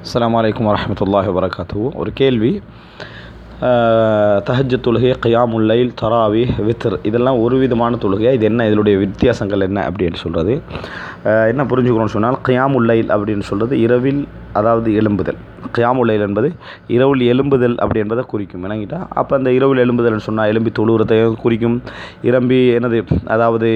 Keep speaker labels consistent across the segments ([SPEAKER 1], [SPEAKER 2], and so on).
[SPEAKER 1] அஸ்ஸலாமு அலைக்கும் வரஹ்மத்துல்லாஹி வரகாத்து ஒரு கேள்வி தஹஜ்ஜத் தொழுகை கியாமுல் லைல் தராவி வித்ர் இதெல்லாம் ஒரு விதமான தொழுகை இது என்ன இதனுடைய வித்தியாசங்கள் என்ன அப்படின்னு சொல்கிறது என்ன புரிஞ்சுக்கணும்னு சொன்னால் கியாமுல் லைல் அப்படின்னு சொல்கிறது இரவில் அதாவது எழும்புதல் கியாமுல் லைல் என்பது இரவில் எழும்புதல் அப்படி என்பதை குறிக்கும் என்னங்கிட்டா அப்போ அந்த இரவில் எழும்புதல்னு சொன்னால் எலும்பி தொழுகிறதையும் குறிக்கும் இரம்பி என்னது அதாவது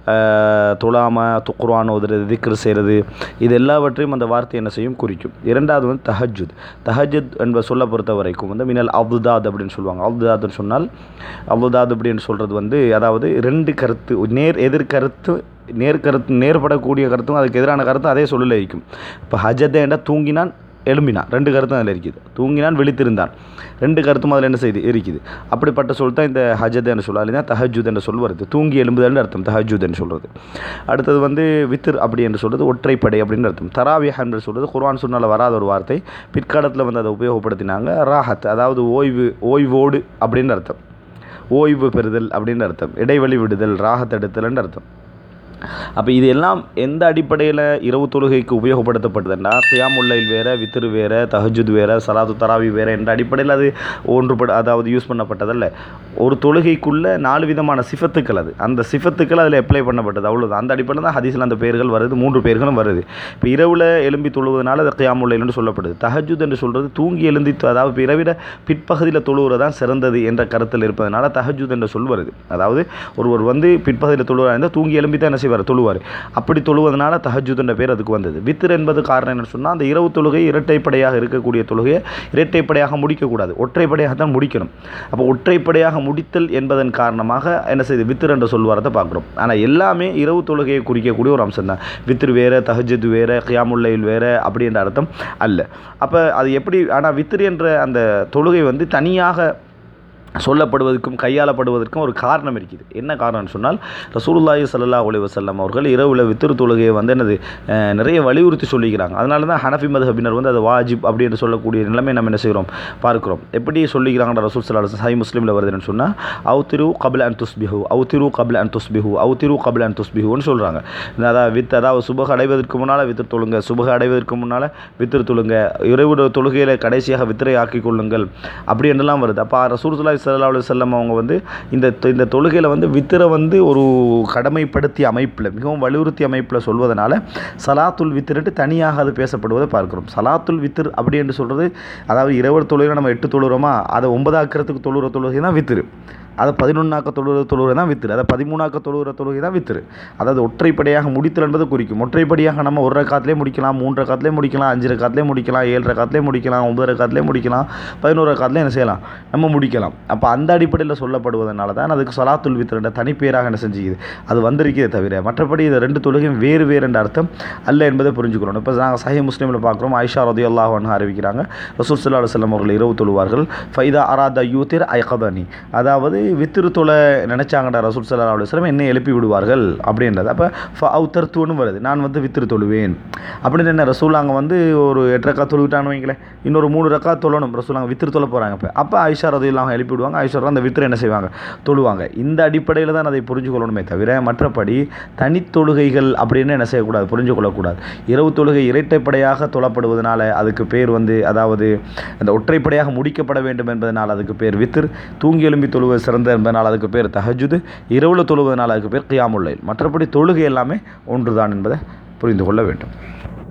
[SPEAKER 1] தொழாமல் துக்குரான் ஓதுறது திக்ரு செய்கிறது இது எல்லாவற்றையும் அந்த வார்த்தை என்ன செய்யும் குறிக்கும் இரண்டாவது வந்து தஹஜுத் தஹஜுத் என்ப சொல்ல பொறுத்த வரைக்கும் வந்து மினல் அப்துதாத் அப்படின்னு சொல்லுவாங்க அப்துதாத்னு சொன்னால் அப்துதாத் அப்படின்னு சொல்கிறது வந்து அதாவது ரெண்டு கருத்து நேர் எதிர்கருத்து நேர் கருத்து நேர்படக்கூடிய கருத்தும் அதுக்கு எதிரான கருத்தும் அதே சொல்லல இருக்கும் இப்போ ஹஜத்தேண்டா தூங்கினான் எழும்பினான் ரெண்டு கருத்தும் அதில் இருக்குது தூங்கினான் விழித்திருந்தான் ரெண்டு கருத்தும் அதில் என்ன செய்யுது இருக்குது அப்படிப்பட்ட சொல் தான் இந்த ஹஜத் என்று சொல்லுவாங்க தான் தஹஜூத் என்று சொல் வருது தூங்கி எழும்புதல்னு அர்த்தம் தஹஜூத் என்று சொல்கிறது அடுத்தது வந்து வித்திர் அப்படி என்று சொல்கிறது ஒற்றைப்படை அப்படின்னு அர்த்தம் தராவியா என்று சொல்கிறது குர்ஆன் சொன்னால் வராத ஒரு வார்த்தை பிற்காலத்தில் வந்து அதை உபயோகப்படுத்தினாங்க ராஹத் அதாவது ஓய்வு ஓய்வோடு அப்படின்னு அர்த்தம் ஓய்வு பெறுதல் அப்படின்னு அர்த்தம் இடைவெளி விடுதல் ராகத் எடுத்தல்னு அர்த்தம் அப்போ இது எல்லாம் எந்த அடிப்படையில் இரவு தொழுகைக்கு உபயோகப்படுத்தப்பட்டதுன்னா சியாமுல்லைல் வேறு வித்திரு வேறு தஹஜுத் வேறு சலாத்து தராவி வேறு என்ற அடிப்படையில் அது ஒன்றுபட அதாவது யூஸ் பண்ணப்பட்டதல்ல ஒரு தொழுகைக்குள்ளே நாலு விதமான சிஃபத்துக்கள் அது அந்த சிஃபத்துக்கள் அதில் அப்ளை பண்ணப்பட்டது அவ்வளோதான் அந்த அடிப்படையில் தான் ஹதீஸில் அந்த பெயர்கள் வருது மூன்று பெயர்களும் வருது இப்போ இரவில் எலும்பி தொழுவதனால அது கியாமுல்லைல்னு சொல்லப்படுது தஹஜுத் என்று சொல்கிறது தூங்கி எழுந்தி அதாவது இரவிட பிற்பகுதியில் தொழுவது தான் சிறந்தது என்ற கருத்தில் இருப்பதனால தஹஜுத் என்ற சொல் வருது அதாவது ஒருவர் வந்து பிற்பகுதியில் தொழுவதாக இருந்தால் தூங்கி எழும்பி தான் என்ன செய்வார் தொழுவார் அப்படி தொழுவதனால தஹஜுதுன்ற பேர் அதுக்கு வந்தது வித்திர் என்பது காரணம் என்னன்னு சொன்னால் அந்த இரவு தொழுகை இரட்டைப்படையாக இருக்கக்கூடிய தொழுகையை இரட்டைப்படையாக முடிக்கக்கூடாது ஒற்றைப்படையாக தான் முடிக்கணும் அப்போ ஒற்றைப்படையாக முடித்தல் என்பதன் காரணமாக என்ன செய்யுது வித்திர் என்ற சொல்வாரத்தை பார்க்குறோம் ஆனால் எல்லாமே இரவு தொழுகையை குறிக்கக்கூடிய ஒரு அம்சம் தான் வித்திர் வேறு தஹஜது வேறு கியாமுல்லையில் வேறு அப்படின்ற அர்த்தம் அல்ல அப்போ அது எப்படி ஆனால் வித்திர் என்ற அந்த தொழுகை வந்து தனியாக சொல்லப்படுவதற்கும் கையாளப்படுவதற்கும் ஒரு காரணம் இருக்குது என்ன காரணம்னு சொன்னால் ரசூலுல்லாஹி சல்லா அலி வசல்லம் அவர்கள் இரவில் வித்திரு தொழுகையை வந்து என்னது நிறைய வலியுறுத்தி சொல்லிக்கிறாங்க அதனால தான் ஹனஃபி மதுஹபினர் வந்து அது வாஜிப் அப்படின்னு சொல்லக்கூடிய நிலைமை நம்ம என்ன செய்கிறோம் பார்க்குறோம் எப்படி சொல்லிக்கிறாங்க ரசூல் சல்லா சஹி முஸ்லீமில் வருதுன்னு சொன்னால் அவு திரு கபில் அன் துஸ்பிஹு அவு திரு கபில் அன் துஸ்பிஹு அவு திரு கபில் அன் துஸ்பிஹுன்னு சொல்கிறாங்க அதாவது வித் அதாவது சுபக அடைவதற்கு முன்னால் வித்திரு தொழுங்க சுபக அடைவதற்கு முன்னால் வித்திரு தொழுங்க இரவு தொழுகையில் கடைசியாக வித்திரை ஆக்கி கொள்ளுங்கள் அப்படி என்றெல்லாம் வருது அப்போ ரசூல் சல்லா சல்லா அலி செல்லம் அவங்க வந்து இந்த இந்த தொழுகையில் வந்து வித்திரை வந்து ஒரு கடமைப்படுத்திய அமைப்பில் மிகவும் வலியுறுத்தி அமைப்பில் சொல்வதனால சலாத்துல் வித்திரட்டு தனியாக அது பேசப்படுவதை பார்க்குறோம் சலாத்துல் வித்திர் அப்படி என்று சொல்கிறது அதாவது இரவு தொழுகை நம்ம எட்டு தொழுகிறோமா அதை ஒன்பதாக்கிறதுக்கு தொழுகிற தொழுகை தான் வித்திரு அதை பதினொன்றாக்க தொழுகிற தொழுகை தான் வித்திரு அதை பதிமூணாக்க தொழுகிற தொழுகை தான் வித்திரு அதாவது ஒற்றைப்படையாக முடித்தல் என்பது குறிக்கும் ஒற்றைப்படியாக நம்ம ஒரு ரக்காத்திலே முடிக்கலாம் மூன்று ரக்காத்திலே முடிக்கலாம் அஞ்சு ரக்காத்திலே முடிக்கலாம் ஏழு ரக்காத்திலே முடிக்கலாம் ஒன்பது ரக்காத்திலே முடிக்கலாம் பதினோரு ரக்காத்திலே என்ன செய்யலாம் நம்ம முடிக்கலாம் அப்போ அந்த அடிப்படையில் சொல்லப்படுவதனால தான் அதுக்கு சலாத்துல் வித்திரண்ட தனிப்பேராக என்ன செஞ்சுக்குது அது வந்திருக்கிறதே தவிர மற்றபடி இந்த ரெண்டு தொழுகையும் வேறு வேறு என்ற அர்த்தம் அல்ல என்பதை புரிஞ்சுக்கிறோம் இப்போ நாங்கள் சஹி முஸ்லீமில் பார்க்குறோம் ஐஷா ரதி அல்லாஹ் அறிவிக்கிறாங்க ரசூல் சல்லா அலுவலம் அவர்கள் இரவு தொழுவார்கள் ஃபைதா அராதா யூத்திர் ஐகதானி அதாவது வித்திரு தொலை நினச்சாங்கடா ரசூல் சல்லா அலுவலம் என்ன எழுப்பி விடுவார்கள் அப்படின்றது அப்போ ஃப அவுத்தர்த்துவன்னு வருது நான் வந்து வித்திரு தொழுவேன் அப்படின்னு என்ன ரசூல் அங்கே வந்து ஒரு எட்டு ரக்கா தொழுவிட்டான்னு வைங்களேன் இன்னொரு மூணு ரக்கா தொழணும் ரசூல் அங்கே வித்திரு தொலை போகிறாங்க இப்போ அப்போ ஐஷா ரதையெல்லாம் எழுப்பி விடுவாங்க ஐஷா அந்த வித்திரை என்ன செய்வாங்க தொழுவாங்க இந்த அடிப்படையில் தான் அதை புரிஞ்சு கொள்ளணுமே தவிர மற்றபடி தனித்தொழுகைகள் அப்படின்னு என்ன செய்யக்கூடாது புரிஞ்சு கொள்ளக்கூடாது இரவு தொழுகை இரட்டைப்படையாக தொழப்படுவதனால அதுக்கு பேர் வந்து அதாவது அந்த ஒற்றைப்படையாக முடிக்கப்பட வேண்டும் என்பதனால் அதுக்கு பேர் வித்திர் தூங்கி எலும்பி தொழுவது சிறந்த என்பதனால் அதுக்கு பேர் தஹஜுது இரவில் தொழுவதனால் அதுக்கு பேர் கியாமுல்லை மற்றபடி தொழுகை எல்லாமே ஒன்றுதான் என்பதை புரிந்து கொள்ள வேண்டும்